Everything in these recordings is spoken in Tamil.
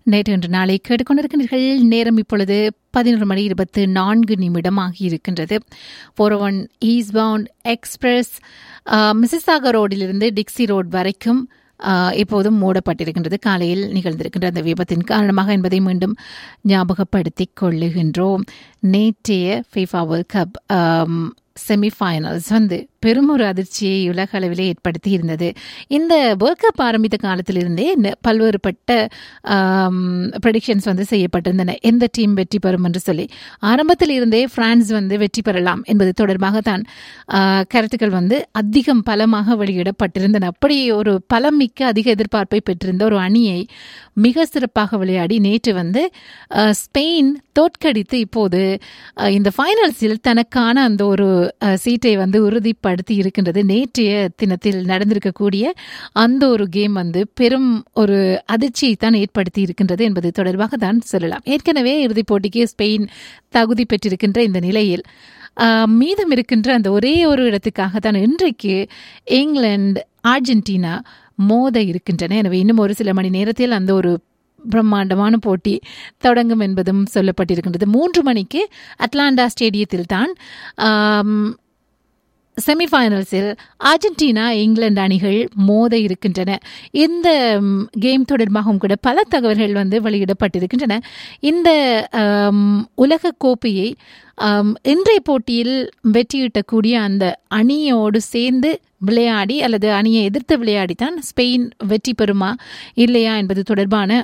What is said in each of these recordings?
நேற்று இன்று நாளை கேட்டுக்கொண்டிருக்கின்றீர்கள் நேரம் இப்பொழுது பதினொரு மணி இருபத்து நான்கு நிமிடம் ஆகியிருக்கின்றது four one eastbound express Mississauga ரோடிலிருந்து டிக்ஸி ரோட் வரைக்கும் ஆஹ், இப்போதும் மூடப்பட்டிருக்கின்றது காலையில் நிகழ்ந்திருக்கின்ற அந்த விபத்தின் காரணமாக என்பதை மீண்டும் ஞாபகப்படுத்திக் கொள்ளுகின்றோம் நேற்றைய ஃபீஃபா வேர்ல்ட் கப் செமிஃபைனல்ஸ் வந்து பெரும் ஒரு அதிர்ச்சியை உலக அளவிலே ஏற்படுத்தி இருந்தது இந்த வேர்ல்ட் கப் ஆரம்பித்த காலத்திலிருந்தே ந- பல்வேறுபட்ட ப்ரெடிக்ஷன்ஸ் வந்து செய்யப்பட்டிருந்தன எந்த டீம் வெற்றி பெறும் என்று சொல்லி ஆரம்பத்தில் இருந்தே பிரான்ஸ் வந்து வெற்றி பெறலாம் என்பது தொடர்பாக தான் ஆஹ், கருத்துக்கள் வந்து அதிகம் பலமாக வெளியிடப்பட்டிருந்தன அப்படி ஒரு பலம் மிக்க அதிக எதிர்பார்ப்பை பெற்றிருந்த ஒரு அணியை மிக சிறப்பாக விளையாடி நேற்று வந்து ஆஹ், ஸ்பெயின் தோற்கடித்து இப்போது ஆஹ், இந்த ஃபைனல்ஸில் தனக்கான அந்த ஒரு ஆஹ், சீட்டை வந்து உறுதிப்படுத்தி இருக்கின்றது நேற்றைய தினத்தில் நடந்திருக்கக்கூடிய அந்த ஒரு கேம் வந்து பெரும் ஒரு அதிர்ச்சியை தான் ஏற்படுத்தி இருக்கின்றது என்பது தொடர்பாக தான் சொல்லலாம் ஏற்கனவே இறுதிப் போட்டிக்கு ஸ்பெயின் தகுதி பெற்றிருக்கின்ற இந்த நிலையில் ஆஹ், மீதம் இருக்கின்ற அந்த ஒரே ஒரு இடத்துக்காக தான் இன்றைக்கு இங்கிலாந்து அர்ஜென்டினா மோத இருக்கின்றன எனவே இன்னும் ஒரு சில மணி நேரத்தில் அந்த ஒரு பிரம்மாண்டமான போட்டி தொடங்கும் என்பதும் சொல்லப்பட்டிருக்கின்றது மூன்று மணிக்கு அட்லாண்டா ஸ்டேடியத்தில் தான் ஆம், செமிஃபைனல்ஸில் அர்ஜென்டினா இங்கிலாந்து அணிகள் மோத இருக்கின்றன இந்த ம், கேம் தொடர்பாகவும் கூட பல தகவல்கள் வந்து வெளியிடப்பட்டிருக்கின்றன இந்த ஆம், உலக கோப்பையை ஆம், இன்றைய போட்டியில் வெற்றியிட்டக்கூடிய அந்த அணியோடு சேர்ந்து விளையாடி அல்லது அணியை எதிர்த்து விளையாடித்தான் ஸ்பெயின் வெற்றி பெறுமா இல்லையா என்பது தொடர்பான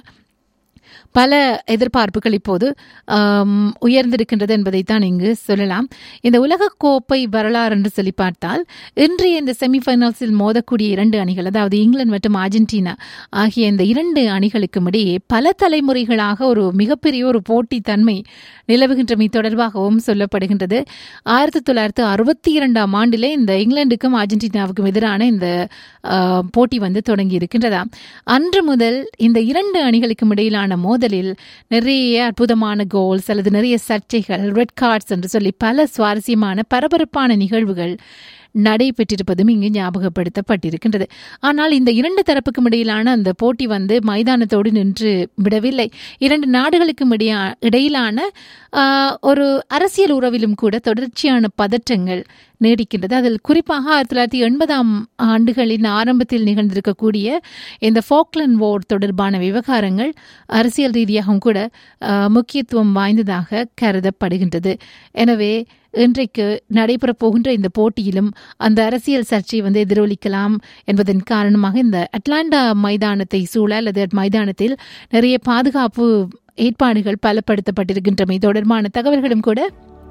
பல எதிர்பார்ப்புகள் இப்போது ஆம், உயர்ந்திருக்கின்றது என்பதைத்தான் இங்கு சொல்லலாம் இந்த உலக கோப்பை வரலாறு என்று சொல்லி பார்த்தால் இன்றைய இந்த செமிஃபைனல்ஸில் மோதக்கூடிய இரண்டு அணிகள் அதாவது இங்கிலாந்து மற்றும் அர்ஜென்டினா ஆகிய இந்த இரண்டு அணிகளுக்கும் இடையே பல தலைமுறைகளாக ஒரு மிகப்பெரிய ஒரு போட்டித்தன்மை நிலவுகின்றமை தொடர்பாகவும் சொல்லப்படுகின்றது ஆயிரத்தி தொள்ளாயிரத்து அறுபத்தி இரண்டாம் ஆண்டிலே இந்த இங்கிலாந்துக்கும் அர்ஜென்டினாவுக்கும் எதிரான இந்த ஆ, போட்டி வந்து தொடங்கி இருக்கின்றதாம் அன்று முதல் இந்த இரண்டு அணிகளுக்கும் இடையிலான மோதலில் நிறைய அற்புதமான கோல்ஸ் அல்லது நிறைய சர்ச்சைகள் ரெட் கார்ட்ஸ் என்று சொல்லி பல சுவாரஸ்யமான பரபரப்பான நிகழ்வுகள் நடைபெற்றிருப்பதும் இங்கு ஞாபகப்படுத்தப்பட்டிருக்கின்றது ஆனால் இந்த இரண்டு தரப்புக்கும் இடையிலான அந்த போட்டி வந்து மைதானத்தோடு நின்று விடவில்லை இரண்டு நாடுகளுக்கும் இடையா இடையிலான ஆஹ், ஒரு அரசியல் உறவிலும் கூட தொடர்ச்சியான பதற்றங்கள் நீடிக்கின்றது அதில் குறிப்பாக ஆயிரத்தி தொள்ளாயிரத்தி எண்பதாம் ஆண்டுகளின் ஆரம்பத்தில் நிகழ்ந்திருக்கக்கூடிய இந்த ஃபோக்லண்ட் வார் தொடர்பான விவகாரங்கள் அரசியல் ரீதியாகவும் கூட ஆஹ், முக்கியத்துவம் வாய்ந்ததாக கருதப்படுகின்றது எனவே இன்றைக்கு நடைபெறப் போகின்ற இந்த போட்டியிலும் அந்த அரசியல் சர்ச்சை வந்து எதிரொலிக்கலாம் என்பதன் காரணமாக இந்த அட்லாண்டா மைதானத்தை சூழ அல்லது மைதானத்தில் நிறைய பாதுகாப்பு ஏற்பாடுகள் பலப்படுத்தப்பட்டிருக்கின்றமை தொடர்பான தகவல்களும் கூட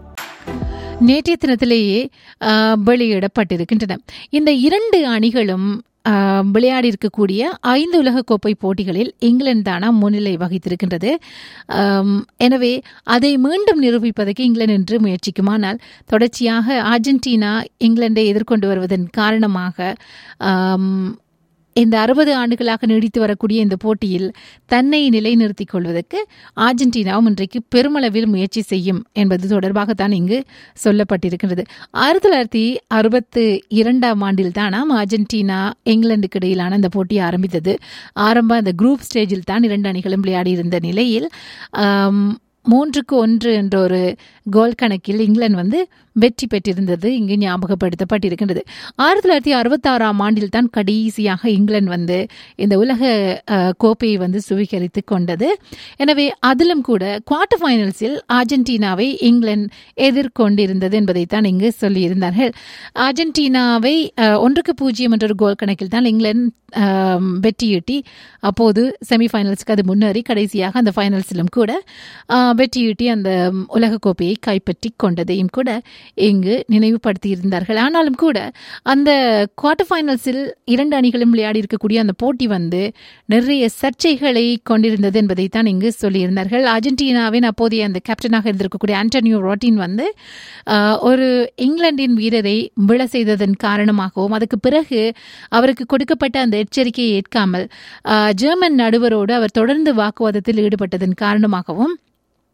நேற்றைய தினத்திலேயே ஆஹ், வெளியிடப்பட்டிருக்கின்றன இந்த இரண்டு அணிகளும் ஆஹ், விளையாடி இருக்கக்கூடிய ஐந்து உலகக்கோப்பை போட்டிகளில் இங்கிலாந்து தானா முன்னிலை வகித்திருக்கின்றது ஆம், எனவே அதை மீண்டும் நிரூபிப்பதற்கு இங்கிலாந்து என்று முயற்சிக்குமானால் தொடர்ச்சியாக அர்ஜென்டினா இங்கிலாந்தை எதிர்கொண்டு வருவதன் காரணமாக ஆம், இந்த அறுபது ஆண்டுகளாக நீடித்து வரக்கூடிய இந்த போட்டியில் தன்னை நிலைநிறுத்திக் கொள்வதற்கு அர்ஜென்டினாவும் இன்றைக்கு பெருமளவில் முயற்சி செய்யும் என்பது தொடர்பாகத்தான் இங்கு சொல்லப்பட்டிருக்கிறது ஆயிரத்தி தொள்ளாயிரத்தி அறுபத்து இரண்டாம் ஆண்டில் தானாம் அர்ஜென்டினா இங்கிலாந்துக்கு இடையிலான அந்த போட்டி ஆரம்பித்தது ஆரம்ப அந்த குரூப் ஸ்டேஜில் தான் இரண்டு அணிகளும் விளையாடி இருந்த நிலையில் ஆம், மூன்றுக்கு ஒன்று என்ற ஒரு கோல் கணக்கில் இங்கிலாந்து வந்து வெற்றி பெற்றிருந்தது இங்கு ஞாபகப்படுத்தப்பட்டிருக்கின்றது ஆயிரத்தி தொள்ளாயிரத்தி அறுபத்தாறாம் ஆண்டில் தான் கடைசியாக இங்கிலாந்து வந்து இந்த உலக அஹ், கோப்பையை வந்து சுவீகரித்து கொண்டது எனவே அதிலும் கூட குவார்டர் ஃபைனல்ஸில் அர்ஜென்டினாவை இங்கிலாந்து எதிர்கொண்டிருந்தது என்பதைத்தான் இங்கு சொல்லியிருந்தார்கள் அர்ஜென்டினாவை அஹ், ஒன்றுக்கு பூஜ்ஜியம் என்ற ஒரு கோல் கணக்கில் தான் இங்கிலாந்து ஆம், வெற்றியீட்டி அப்போது செமிஃபைனல்ஸ்க்கு அது முன்னேறி கடைசியாக அந்த ஃபைனல்ஸிலும் கூட ஆ, வெற்றியீட்டி அந்த ம், உலகக்கோப்பையை கைப்பற்றி கொண்டதையும் கூட இங்கு நினைவுபடுத்தி இருந்தார்கள் ஆனாலும் கூட அந்த குவார்டர் ஃபைனல்ஸில் இரண்டு அணிகளும் விளையாடி இருக்கக்கூடிய அந்த போட்டி வந்து நிறைய சர்ச்சைகளை கொண்டிருந்தது என்பதைத்தான் இங்கு சொல்லியிருந்தார்கள் அர்ஜென்டினாவின் அப்போதைய அந்த கேப்டனாக இருந்திருக்கக்கூடிய ஆண்டனியோ ரோட்டின் வந்து ஆ, ஒரு இங்கிலாந்தின் வீரரை விழ செய்ததன் காரணமாகவும் அதுக்கு பிறகு அவருக்கு கொடுக்கப்பட்ட அந்த எச்சரிக்கையை ஏற்காமல் ஆ, ஜெர்மன் நடுவரோடு அவர் தொடர்ந்து வாக்குவாதத்தில் ஈடுபட்டதன் காரணமாகவும்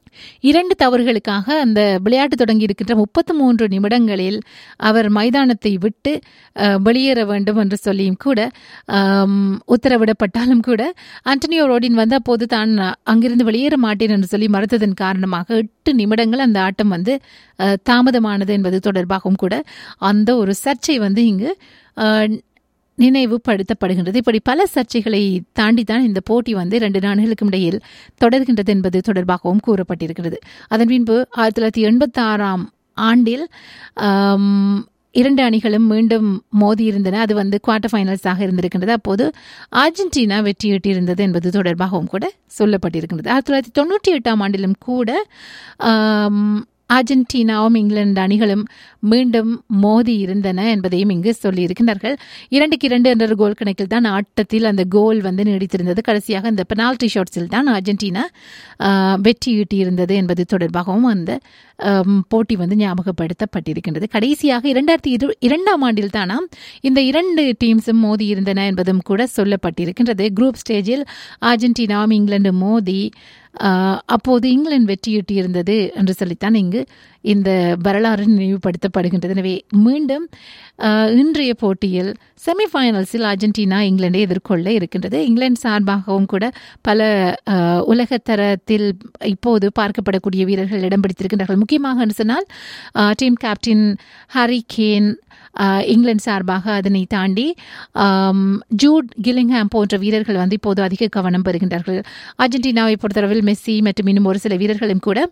இரண்டு தவறுகளுக்காக அந்த விளையாட்டு தொடங்கி இருக்கின்ற முப்பத்து மூன்று நிமிடங்களில் அவர் மைதானத்தை விட்டு அஹ், வெளியேற வேண்டும் என்று சொல்லியும் கூட ஆம், உத்தரவிடப்பட்டாலும் கூட ஆண்டனியோ ரோடின் வந்து அப்போது தான் அங்கிருந்து வெளியேற மாட்டேன் என்று சொல்லி மறுத்ததன் காரணமாக எட்டு நிமிடங்கள் அந்த ஆட்டம் வந்து அஹ், தாமதமானது என்பது தொடர்பாகவும் கூட அந்த ஒரு சர்ச்சை வந்து இங்கு அஹ், நினைவுபடுத்தப்படுகின்றது இப்படி பல சர்ச்சைகளை தாண்டி தான் இந்த போட்டி வந்து இரண்டு நாடுகளுக்கும் இடையில் தொடர்கின்றது என்பது தொடர்பாகவும் கூறப்பட்டிருக்கிறது அதன் பின்பு ஆயிரத்தி தொள்ளாயிரத்தி எண்பத்தி ஆறாம் ஆண்டில் ஆம், இரண்டு அணிகளும் மீண்டும் மோதியிருந்தன அது வந்து குவார்டர் ஃபைனல்ஸாக இருந்திருக்கின்றது அப்போது அர்ஜென்டினா வெற்றியிட்டிருந்தது என்பது தொடர்பாகவும் கூட சொல்லப்பட்டிருக்கின்றது ஆயிரத்தி தொள்ளாயிரத்தி தொண்ணூற்றி எட்டாம் ஆண்டிலும் கூட ஆம், அர்ஜென்டினாவும் இங்கிலாந்து அணிகளும் மீண்டும் மோதி இருந்தன என்பதையும் இங்கு சொல்லியிருக்கிறார்கள் இரண்டுக்கு இரண்டு என்ற ஒரு கோல் கணக்கில் தான் ஆட்டத்தில் அந்த கோல் வந்து நீடித்திருந்தது கடைசியாக இந்த பெனால்டி ஷாட்ஸில் தான் அர்ஜென்டினா ஆஹ், வெற்றி ஈட்டியிருந்தது என்பது தொடர்பாகவும் அந்த ஆம், போட்டி வந்து ஞாபகப்படுத்தப்பட்டிருக்கின்றது கடைசியாக இரண்டாயிரத்தி இரு இரண்டாம் ஆண்டில் தானாம் இந்த இரண்டு டீம்ஸும் மோதி இருந்தன என்பதும் கூட சொல்லப்பட்டிருக்கின்றது குரூப் ஸ்டேஜில் அர்ஜென்டினாவும் இங்கிலாந்து மோதி ஆஹ், அப்போது இங்கிலாந்து வெற்றியிட்டிருந்தது என்று சொல்லித்தான் இங்கு இந்த வரலாறு நினைவுபடுத்தப்படுகின்றது எனவே மீண்டும் ஆஹ், இன்றைய போட்டியில் செமிஃபைனல்ஸில் அர்ஜென்டினா இங்கிலாந்தை எதிர்கொள்ள இருக்கின்றது இங்கிலாந்து சார்பாகவும் கூட பல ஆஹ், உலகத்தரத்தில் இப்போது பார்க்கப்படக்கூடிய வீரர்கள் இடம் பிடித்திருக்கின்றார்கள் முக்கியமாக என்று சொன்னால் ஆஹ், டீம் கேப்டன் ஹாரி கேன் ஆஹ், இங்கிலாந்து சார்பாக அதனை தாண்டி ஆம், ஜூட் கில்லிங்ஹாம் போன்ற வீரர்கள் வந்து இப்போது அதிக கவனம் பெறுகின்றார்கள் அர்ஜென்டினாவை பொறுத்தளவில் மெஸ்ஸி மற்றும் இன்னும் ஒரு சில வீரர்களும் கூட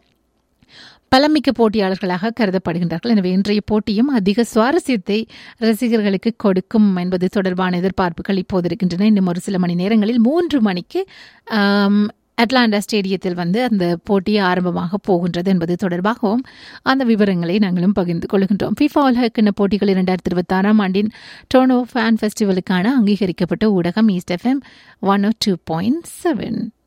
பலமிக்க போட்டியாளர்களாக கருதப்படுகின்றார்கள் எனவே இன்றைய போட்டியும் அதிக சுவாரஸ்யத்தை ரசிகர்களுக்கு கொடுக்கும் என்பது தொடர்பான எதிர்பார்ப்புகள் இப்போது இருக்கின்றன இன்னும் ஒரு சில மணி நேரங்களில் மூன்று மணிக்கு ஆம், அட்லாண்டா ஸ்டேடியத்தில் வந்து அந்த போட்டி ஆரம்பமாக போகின்றது என்பது தொடர்பாகவும் அந்த விவரங்களை நாங்களும் பகிர்ந்து கொள்கின்றோம் ஃபிஃபா உலகக்கிண்ண போட்டிகள் இரண்டாயிரத்தி இருபத்தி ஆறாம் ஆண்டின் டோனோ ஃபேன் ஃபெஸ்டிவலுக்கான அங்கீகரிக்கப்பட்ட ஊடகம் east FM one O two point seven